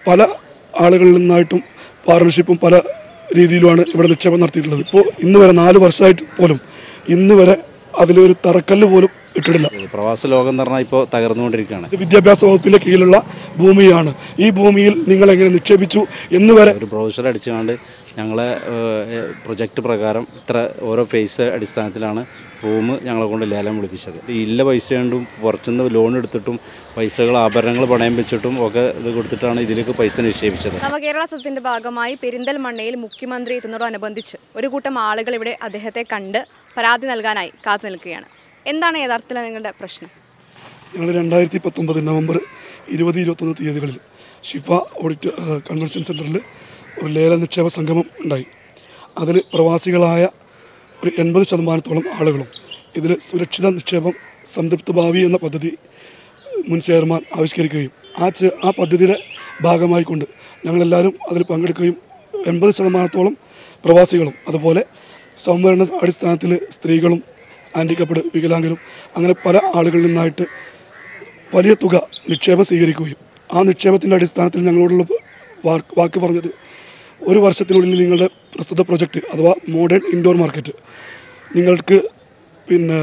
പല ആളുകളിൽ നിന്നായിട്ടും പാർട്ണർഷിപ്പും പല രീതിയിലുമാണ് ഇവിടെ നിക്ഷേപം നടത്തിയിട്ടുള്ളത് ഇപ്പോൾ ഇന്ന് വരെ നാല് വർഷമായിട്ട് പോലും ഇന്ന് വരെ അതിലൊരു തറക്കല്ല് പോലും ഇട്ടിട്ടില്ല പ്രവാസ ലോകം എന്ന് പറഞ്ഞാൽ ഇപ്പോൾ തകർന്നുകൊണ്ടിരിക്കുകയാണ് ഇത് വിദ്യാഭ്യാസ വകുപ്പിന്റെ കീഴിലുള്ള ഭൂമിയാണ് ഈ ഭൂമിയിൽ നിങ്ങൾ എങ്ങനെ നിക്ഷേപിച്ചു എന്ന് വരെ ഒരു ബ്രൗസർ അടിച്ചുകൊണ്ട് ഞങ്ങളെ പ്രൊജക്റ്റ് പ്രകാരം ഇത്ര ഓരോ ഫേസ് അടിസ്ഥാനത്തിലാണ് റൂം ഞങ്ങളെ കൊണ്ട് ലേലം വിളിപ്പിച്ചത് ഈ ഇല്ല പൈസ കൊണ്ടും പുറത്തുനിന്ന് ലോൺ എടുത്തിട്ടും പൈസകൾ ആഭരണങ്ങൾ പണയം വെച്ചിട്ടും ഒക്കെ ഇത് കൊടുത്തിട്ടാണ് ഇതിലേക്ക് പൈസ നിക്ഷേപിച്ചത് നവകേരള സദസ്സിന്റെ ഭാഗമായി പെരിന്തൽമണ്ണയിൽ മുഖ്യമന്ത്രി എത്തുന്നതോടനുബന്ധിച്ച് ഒരു കൂട്ടം ആളുകൾ ഇവിടെ അദ്ദേഹത്തെ കണ്ട് പരാതി നൽകാനായി കാത്തു നിൽക്കുകയാണ് എന്താണ് യഥാർത്ഥത്തിൽ നിങ്ങളുടെ പ്രശ്നം ഞങ്ങൾ രണ്ടായിരത്തി പത്തൊമ്പത് നവംബർ ഇരുപത് ഇരുപത്തൊന്ന് തീയതികളിൽ ഷിഫ ഓഡിറ്റ് ഏഹ്, കൺവെൻഷൻ സെൻറ്ററിൽ ഒരു ലേല നിക്ഷേപ സംഗമം ഉണ്ടായി അതിൽ പ്രവാസികളായ ഒരു എൺപത് ശതമാനത്തോളം ആളുകളും ഇതിൽ സുരക്ഷിത നിക്ഷേപം സംതൃപ്ത ഭാവി എന്ന പദ്ധതി മുൻ ചെയർമാൻ ആവിഷ്കരിക്കുകയും ആ ചെ- ആ പദ്ധതിയുടെ ഭാഗമായിക്കൊണ്ട് ഞങ്ങളെല്ലാവരും അതിൽ പങ്കെടുക്കുകയും എൺപത് ശതമാനത്തോളം പ്രവാസികളും അതുപോലെ സംവരണ അടിസ്ഥാനത്തിൽ സ്ത്രീകളും ഹാൻഡിക്കപ്ഡ് വികലാംഗരും അങ്ങനെ പല ആളുകളിൽ നിന്നായിട്ട് വലിയ തുക നിക്ഷേപം സ്വീകരിക്കുകയും ആ നിക്ഷേപത്തിൻ്റെ അടിസ്ഥാനത്തിൽ ഞങ്ങളോടുള്ള വാക്ക് വാക്ക് പറഞ്ഞത് ഒരു വർഷത്തിനുള്ളിൽ നിങ്ങളുടെ പ്രസ്തുത പ്രൊജക്റ്റ് അഥവാ മോഡേൺ ഇൻഡോർ മാർക്കറ്റ് നിങ്ങൾക്ക് പിന്നെ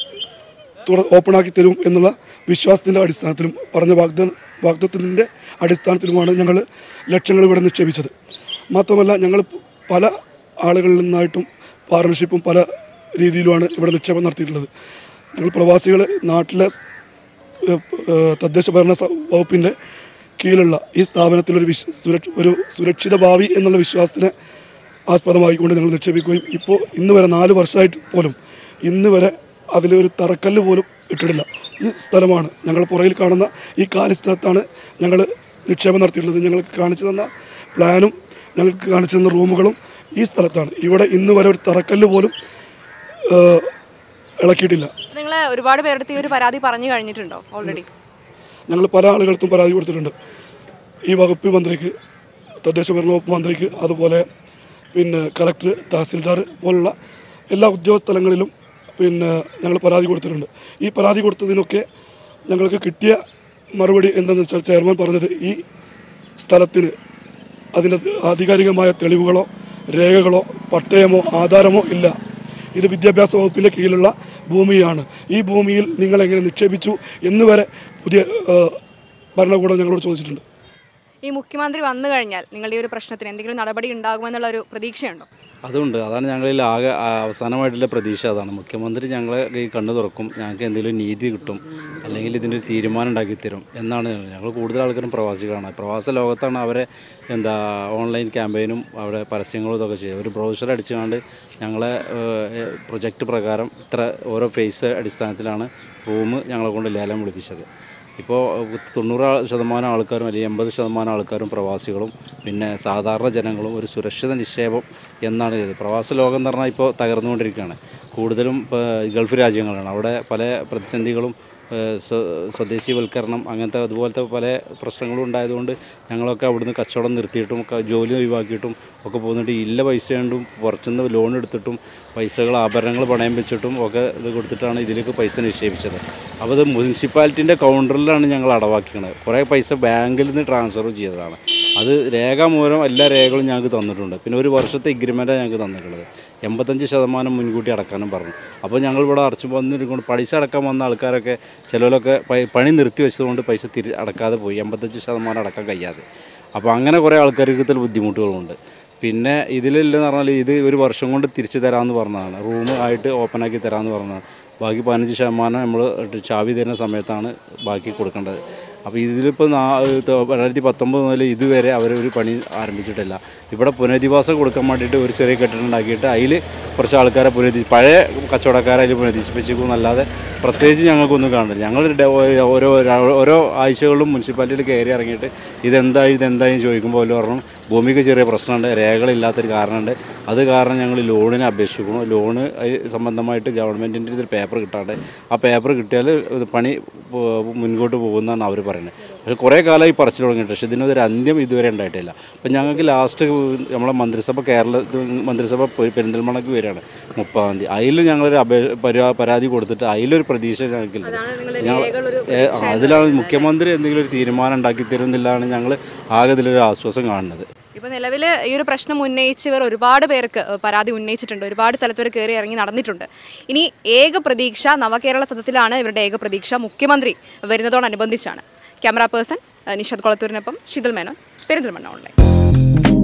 തുറ ഓപ്പണാക്കി തരും എന്നുള്ള വിശ്വാസത്തിൻ്റെ അടിസ്ഥാനത്തിലും പറഞ്ഞ വാഗ്ദാന വാഗ്ദത്വത്തിൻ്റെ അടിസ്ഥാനത്തിലുമാണ് ഞങ്ങൾ ലക്ഷങ്ങൾ ഇവിടെ നിക്ഷേപിച്ചത് മാത്രമല്ല ഞങ്ങൾ പല ആളുകളിൽ നിന്നായിട്ടും പാർട്ണർഷിപ്പും പല രീതിയിലുമാണ് ഇവിടെ നിക്ഷേപം നടത്തിയിട്ടുള്ളത് ഞങ്ങൾ പ്രവാസികൾ നാട്ടിലെ ഏഹ്, ഏഹ്, തദ്ദേശ ഭരണ സ- വകുപ്പിൻ്റെ കീഴിലുള്ള ഈ സ്ഥാപനത്തിലൊരു വിശ്വ സുരക്ഷ ഒരു സുരക്ഷിത ഭാവി എന്നുള്ള വിശ്വാസത്തിനെ ആസ്പദമാക്കിക്കൊണ്ട് ഞങ്ങൾ നിക്ഷേപിക്കുകയും ഇപ്പോൾ ഇന്ന് വരെ നാല് വർഷമായിട്ട് പോലും ഇന്ന് വരെ അതിലൊരു തറക്കല്ല് പോലും ഇട്ടിട്ടില്ല ഈ സ്ഥലമാണ് ഞങ്ങൾ പുറകിൽ കാണുന്ന ഈ കാലി സ്ഥലത്താണ് ഞങ്ങൾ നിക്ഷേപം നടത്തിയിട്ടുള്ളത് ഞങ്ങൾക്ക് കാണിച്ചു തന്ന പ്ലാനും ഞങ്ങൾക്ക് കാണിച്ചു തന്ന റൂമുകളും ഈ സ്ഥലത്താണ് ഇവിടെ ഇന്ന് വരെ ഒരു തറക്കല്ല് പോലും ഏഹ്, ഇളക്കിയിട്ടില്ല നിങ്ങൾ ഒരുപാട് പേരുടെ ഈ ഒരു പരാതി പറഞ്ഞു കഴിഞ്ഞിട്ടുണ്ടോ ഓൾറെഡി ഞങ്ങൾ പല ആളുകൾക്കും പരാതി കൊടുത്തിട്ടുണ്ട് ഈ വകുപ്പ് മന്ത്രിക്ക് തദ്ദേശ ഭരണ വകുപ്പ് മന്ത്രിക്ക് അതുപോലെ പിന്നെ കളക്ടർ തഹസിൽദാർ പോലുള്ള എല്ലാ ഉദ്യോഗസ്ഥ സ്ഥലങ്ങളിലും പിന്നെ ഞങ്ങൾ പരാതി കൊടുത്തിട്ടുണ്ട് ഈ പരാതി കൊടുത്തതിനൊക്കെ ഞങ്ങൾക്ക് കിട്ടിയ മറുപടി എന്താണെന്ന് വെച്ചാൽ ചെയർമാൻ പറഞ്ഞത് ഈ സ്ഥലത്തിന് അതിൻ്റെ ആധികാരികമായ തെളിവുകളോ രേഖകളോ പട്ടയമോ ആധാരമോ ഇല്ല ഇത് വിദ്യാഭ്യാസ വകുപ്പിൻ്റെ കീഴിലുള്ള ഭൂമിയാണ് ഈ ഭൂമിയിൽ നിങ്ങൾ എങ്ങനെ നിക്ഷേപിച്ചു എന്ന് വരെ പുതിയ ഏഹ്, ഭരണകൂടം ഞങ്ങളോട് ചോദിച്ചിട്ടുണ്ട് ഈ മുഖ്യമന്ത്രി വന്നു കഴിഞ്ഞാൽ നിങ്ങളുടെ ഈ ഒരു പ്രശ്നത്തിന് എന്തെങ്കിലും നടപടി ഉണ്ടാകുമെന്നുള്ള ഒരു പ്രതീക്ഷയുണ്ടോ അതുകൊണ്ട് അതാണ് ഞങ്ങളിൽ ആകെ ആ, അവസാനമായിട്ടുള്ള പ്രതീക്ഷ അതാണ് മുഖ്യമന്ത്രി ഞങ്ങളെ ഈ കണ്ണു തുറക്കും ഞങ്ങൾക്ക് എന്തെങ്കിലും നീതി കിട്ടും അല്ലെങ്കിൽ ഇതിൻ്റെ ഒരു തീരുമാനം ഉണ്ടാക്കി തരും എന്നാണ് ഞങ്ങൾ ഞങ്ങൾ കൂടുതൽ ആൾക്കാരും പ്രവാസികളാണ് പ്രവാസ ലോകത്താണ് അവരെ എന്താ ഓൺലൈൻ ക്യാമ്പയിനും അവിടെ പരസ്യങ്ങളും ഇതൊക്കെ ചെയ്യുക ഒരു ബ്രൗസർ അടിച്ചുകൊണ്ട് ഞങ്ങളെ പ്രൊജക്റ്റ് പ്രകാരം ഇത്ര ഓരോ ഫേസ് അടിസ്ഥാനത്തിലാണ് റൂം ഞങ്ങളെ കൊണ്ട് ലേലം വിളിപ്പിച്ചത് ഇപ്പോൾ തൊണ്ണൂറ് ആ- ശതമാനം ആൾക്കാരും അല്ലെങ്കിൽ എൺപത് ശതമാനം ആൾക്കാരും പ്രവാസികളും പിന്നെ സാധാരണ ജനങ്ങളും ഒരു സുരക്ഷിത നിക്ഷേപം എന്നാണ് ഇത് പ്രവാസ ലോകം എന്ന് പറഞ്ഞാൽ ഇപ്പോൾ തകർന്നുകൊണ്ടിരിക്കുകയാണ് കൂടുതലും ഇപ്പോൾ ഗൾഫ് രാജ്യങ്ങളാണ് അവിടെ പല പ്രതിസന്ധികളും ഏഹ്, സ്വ- സ്വദേശിവൽക്കരണം അങ്ങനത്തെ അതുപോലത്തെ പല പ്രശ്നങ്ങളും ഉണ്ടായതുകൊണ്ട് ഞങ്ങളൊക്കെ അവിടുന്ന് കച്ചവടം നിർത്തിയിട്ടും ഒക്കെ ജോലി ഒഴിവാക്കിയിട്ടും ഒക്കെ പോകുന്നുണ്ട് ഈ ഇല്ല പൈസ കൊണ്ടും പുറത്തുനിന്ന് ലോൺ എടുത്തിട്ടും പൈസകൾ ആഭരണങ്ങൾ പണയം വെച്ചിട്ടും ഒക്കെ ഇത് കൊടുത്തിട്ടാണ് ഇതിലേക്ക് പൈസ നിക്ഷേപിച്ചത് അപ്പോൾ ഇത് മുനിസിപ്പാലിറ്റിൻ്റെ കൗണ്ടറിലാണ് ഞങ്ങൾ അടവാക്കിയത് കുറേ പൈസ ബാങ്കിൽ നിന്ന് ട്രാൻസ്ഫർ ചെയ്തതാണ് അത് രേഖാമൂലം എല്ലാ രേഖകളും ഞങ്ങൾക്ക് തന്നിട്ടുണ്ട് പിന്നെ ഒരു വർഷത്തെ എഗ്രിമെൻറ്റാണ് ഞങ്ങൾക്ക് തന്നിട്ടുള്ളത് എൺപത്തഞ്ച് ശതമാനം മുൻകൂട്ടി അടക്കാനും പറഞ്ഞു അപ്പോൾ ഞങ്ങൾ ഇവിടെ അടച്ചു വന്നിരിക്കൊണ്ട് പൈസ അടക്കാൻ വന്ന ആൾക്കാരൊക്കെ ചിലരൊക്കെ പ- പണി നിർത്തി വെച്ചതുകൊണ്ട് പൈസ തിരി അടക്കാതെ പോയി എൺപത്തഞ്ച് ശതമാനം അടക്കാൻ കഴിയാതെ അപ്പോൾ അങ്ങനെ കുറേ ആൾക്കാർക്ക് ഇതിൽ ബുദ്ധിമുട്ടുകളുണ്ട് പിന്നെ ഇതിലെന്ന് പറഞ്ഞാൽ ഇത് ഒരു വർഷം കൊണ്ട് തിരിച്ചു തരാമെന്ന് പറഞ്ഞതാണ് റൂം ആയിട്ട് ഓപ്പണാക്കി തരാമെന്ന് പറഞ്ഞതാണ് ബാക്കി പതിനഞ്ച് ശതമാനം നമ്മൾ ചാവി തരുന്ന സമയത്താണ് ബാക്കി കൊടുക്കേണ്ടത് അപ്പോൾ ഇതിലിപ്പോൾ നാ രണ്ടായിരത്തി പത്തൊമ്പത് മുതൽ ഇതുവരെ അവർ ഒരു പണി ആരംഭിച്ചിട്ടില്ല ഇവിടെ പുനരധിവാസം കൊടുക്കാൻ വേണ്ടിയിട്ട് ഒരു ചെറിയ കെട്ടിടം ഉണ്ടാക്കിയിട്ട് അതിൽ കുറച്ച് ആൾക്കാരെ പുനരധി പഴയ കച്ചവടക്കാരെ അതിൽ പുനരധിപ്പിച്ചേക്കും എന്നല്ലാതെ പ്രത്യേകിച്ച് ഞങ്ങൾക്കൊന്നും കാണില്ല ഞങ്ങൾ ഡെ- ഓരോ ഓരോ ആഴ്ചകളിലും മുനിസിപ്പാലിറ്റിയിൽ കയറി ഇറങ്ങിയിട്ട് ഇതെന്തായി ഇതെന്തായി ചോദിക്കുമ്പോൾ അവർ പറഞ്ഞു ഭൂമിക്ക് ചെറിയ പ്രശ്നമുണ്ട് രേഖകളില്ലാത്തൊരു കാരണമുണ്ട് അത് കാരണം ഞങ്ങൾ ലോണിന് അപേക്ഷിക്കുന്നു ലോണ് അത് സംബന്ധമായിട്ട് ഗവൺമെൻറ്റിൻ്റെ ഇതിൽ പേപ്പർ കിട്ടാണ്ട് ആ പേപ്പർ കിട്ടിയാൽ ഇത് പണി പോ- മുൻപോട്ട് പോകുന്നതാണ് അവർ പറയുന്നത് പറയുന്നത് പക്ഷേ കുറേ കാലമായി പറച്ചിൽ തുടങ്ങിയിട്ട് പക്ഷേ ഇതിനൊരു അന്ത്യം ഇതുവരെ ഉണ്ടായിട്ടില്ല അപ്പം ഞങ്ങൾക്ക് ലാസ്റ്റ് നമ്മളെ മന്ത്രിസഭ കേരള മന്ത്രിസഭ പെ- പെരിന്തൽമണ്ണക്ക് വരികയാണ് മുപ്പതാം തീയതി അതിൽ ഞങ്ങളൊരു അപേ പരാ പരാതി കൊടുത്തിട്ട് അതിലൊരു പ്രതീക്ഷ ഞങ്ങൾക്കില്ല അതാണ് നിങ്ങളുടെ ഞങ്ങൾ രേഖകളൊരു ഏ, അതിലാണ് മുഖ്യമന്ത്രി എന്തെങ്കിലും ഒരു തീരുമാനം ഉണ്ടാക്കി തരുന്നില്ലാണ് ഞങ്ങൾ ആകെ ഇതിലൊരു ആശ്വാസം കാണുന്നത് ഇപ്പോൾ നിലവിൽ ഈ ഒരു പ്രശ്നം ഉന്നയിച്ചവർ ഒരുപാട് പേർക്ക് ഏഹ്, പരാതി ഉന്നയിച്ചിട്ടുണ്ട് ഒരുപാട് സ്ഥലത്ത് വരെ കയറി ഇറങ്ങി നടന്നിട്ടുണ്ട് ഇനി ഏക പ്രതീക്ഷ നവകേരള സദസ്സിലാണ് ഇവരുടെ ഏക പ്രതീക്ഷ മുഖ്യമന്ത്രി വരുന്നതോടനുബന്ധിച്ചാണ് ക്യാമറ പേഴ്സൺ ഏഹ്, നിഷാദ് കൊളത്തൂരിനൊപ്പം ശീതൽ മേനോൻ പെരിന്തൽമണ്ണ ഓൺലൈൻ